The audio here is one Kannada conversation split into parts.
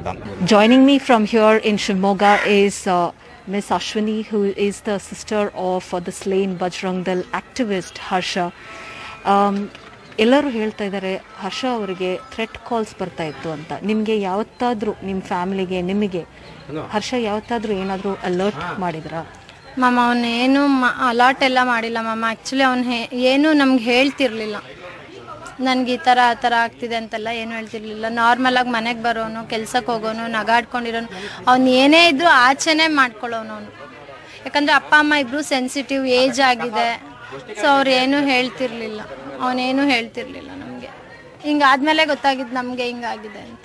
Joining me from here in Shimoga is uh, Miss Ashwini, who is the sister of uh, the slain Bajrang Dal activist Harsha. Um, ಎಲ್ಲರೂ ಹೇಳ್ತಾ ಇದ್ದಾರೆ ಹರ್ಷ ಅವರಿಗೆ ಥ್ರೆಟ್ ಕಾಲ್ಸ್ ಬರ್ತಾ ಇತ್ತು ಅಂತ ನಿಮಗೆ ಯಾವತ್ತಾದ್ರೂ ನಿಮ್ಮ ಫ್ಯಾಮಿಲಿಗೆ ನಿಮಗೆ ಹರ್ಷ ಯಾವತ್ತಾದ್ರೂ ಏನಾದರೂ ಅಲರ್ಟ್ ಮಾಡಿದ್ರಾ ಮ್ಯಾಮ್ ಅವನು ಏನು ಅಲಾಟ್ ಎಲ್ಲ ಮಾಡಿಲ್ಲ ಮ್ಯಾಮ್ ಆ್ಯಕ್ಚುಲಿ ಅವನು ಏನು ನಮ್ಗೆ ಹೇಳ್ತಿರ್ಲಿಲ್ಲ ನನಗೆ ಈ ಥರ ಆ ಥರ ಆಗ್ತಿದೆ ಅಂತೆಲ್ಲ ಏನು ಹೇಳ್ತಿರ್ಲಿಲ್ಲ ನಾರ್ಮಲಾಗಿ ಮನೆಗೆ ಬರೋನು ಕೆಲ್ಸಕ್ಕೆ ಹೋಗೋನು ನಗಾಡ್ಕೊಂಡಿರೋನು ಅವ್ನು ಏನೇ ಇದ್ರೂ ಆಚೆನೇ ಮಾಡ್ಕೊಳ್ಳೋನು ಅವನು ಯಾಕಂದರೆ ಅಪ್ಪ ಅಮ್ಮ ಇಬ್ಬರು ಸೆನ್ಸಿಟಿವ್ ಏಜ್ ಆಗಿದೆ ಸೊ ಅವ್ರು ಏನೂ ಹೇಳ್ತಿರ್ಲಿಲ್ಲ ಅವನೇನು ಹೇಳ್ತಿರ್ಲಿಲ್ಲ ನಮಗೆ ಹಿಂಗಾದ್ಮೇಲೆ ಗೊತ್ತಾಗಿದ್ದು ನಮಗೆ ಹಿಂಗಾಗಿದೆ ಅಂತ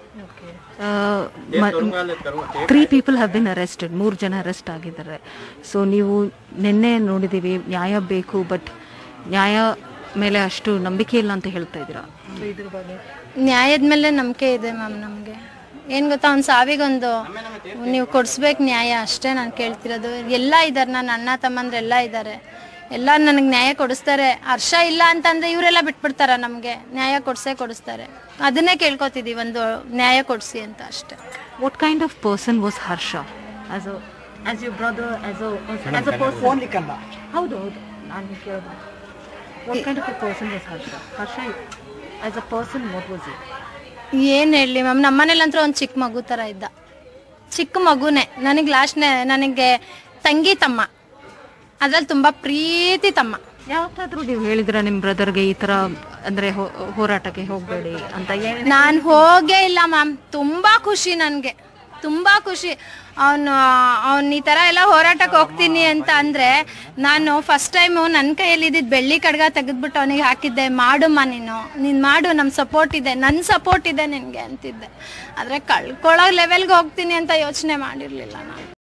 three people have been arrested ಮೂರು ಜನ ಅರೆಸ್ಟ್ ಆಗಿದ್ದಾರೆ ಸೊ ನೀವು ನಿನ್ನೆ ನೋಡಿದ್ದೀವಿ ನ್ಯಾಯ ಬೇಕು ಬಟ್ ನ್ಯಾಯ ಮೇಲೆ ಅಷ್ಟು ನಂಬಿಕೆ ಇಲ್ಲ ಅಂತ ಹೇಳ್ತಾ ಇದ್ದೀರಾ So ಇದ್ರ ಬಗ್ಗೆ ನ್ಯಾಯದ ಮೇಲೆ ನಂಬಿಕೆ ಇದೆ ಮ್ಯಾಮ್ ನಮಗೆ ಏನು ಗೊತ್ತಾ ಅವ್ನು ಸಾವಿಗೊಂದು ನೀವು ಕೊಡಿಸ್ಬೇಕು ನ್ಯಾಯ ಅಷ್ಟೇ ನಾನು ಕೇಳ್ತಿರೋದು ಎಲ್ಲ ಇದ್ದಾರೆ ನನ್ನ ಅಣ್ಣ ತಮ್ಮಂದ್ರೆಲ್ಲ ಇದ್ದಾರೆ ಎಲ್ಲ ನನಗೆ ನ್ಯಾಯ ಕೊಡಿಸ್ತಾರೆ ಹರ್ಷ ಇಲ್ಲ ಅಂತಂದ್ರೆ ಇವರೆಲ್ಲ ಬಿಟ್ಬಿಡ್ತಾರ ನಮಗೆ ನ್ಯಾಯ ಕೊಡಿಸೇ ಕೊಡಿಸ್ತಾರೆ ಅದನ್ನೇ ಕೇಳ್ಕೊತಿದ್ದೀವಿ ಒಂದು ನ್ಯಾಯ ಕೊಡಿಸಿ ಅಂತ ಅಷ್ಟೇ what kind of person was Harsha as a as you brother as a as a person only Kannada ಹೌದು ಹೌದು ನಾನು ಕೇಳಿದೆ what kind of a person was Harsha Harsha as a person what was it ಏನು ಹೇಳಲಿ ಮ್ಯಾಮ್ ನಮ್ಮನೇಲಂತೂ ಒಂದು ಚಿಕ್ಕ ಮಗು ಥರ ಇದ್ದ ಚಿಕ್ಕ ಮಗುನೇ ನನಗೆ ಲಾಸ್ಟ್ನೇ ನನಗೆ ತಂಗಿ ತಮ್ಮ ಅದ್ರಲ್ಲಿ ತುಂಬ ಪ್ರೀತಿ ತಮ್ಮ ಯಾವತ್ತಾದ್ರೂ ನೀವು ಹೇಳಿದ್ರ ನಿಮ್ಮ ಬ್ರದರ್ಗೆ ಈ ತರ ಅಂದ್ರೆ ಹೋ- ಹೋರಾಟಕ್ಕೆ ಹೋಗಬೇಡಿ ಅಂತ ಏನ್ ನಾನು ಹೋಗೇ ಇಲ್ಲ ಮ್ಯಾಮ್ ತುಂಬ ಖುಷಿ ನನಗೆ ತುಂಬ ಖುಷಿ ಅವನು ಅವ್ನು ಈ ಥರ ಎಲ್ಲ ಹೋರಾಟಕ್ಕೆ ಹೋಗ್ತೀನಿ ಅಂತ ಅಂದರೆ ನಾನು ಫಸ್ಟ್ ಟೈಮು ನನ್ನ ಕೈಯಲ್ಲಿ ಇದ್ದಿದ್ದು ಬೆಳ್ಳಿ ಕಡ್ಗ ತೆಗೆದ್ಬಿಟ್ಟು ಅವನಿಗೆ ಹಾಕಿದ್ದೆ ಮಾಡಮ್ಮ ನೀನು ನೀನು ಮಾಡು ನಮ್ಮ ಸಪೋರ್ಟ್ ಇದೆ ನನ್ನ ಸಪೋರ್ಟ್ ಇದೆ ನಿನಗೆ ಅಂತಿದ್ದೆ ಆದರೆ ಕಳ್ಕೊಳ್ಳೋ ಲೆವೆಲ್ಗೆ ಹೋಗ್ತೀನಿ ಅಂತ ಯೋಚನೆ ಮಾಡಿರಲಿಲ್ಲ ನಾನು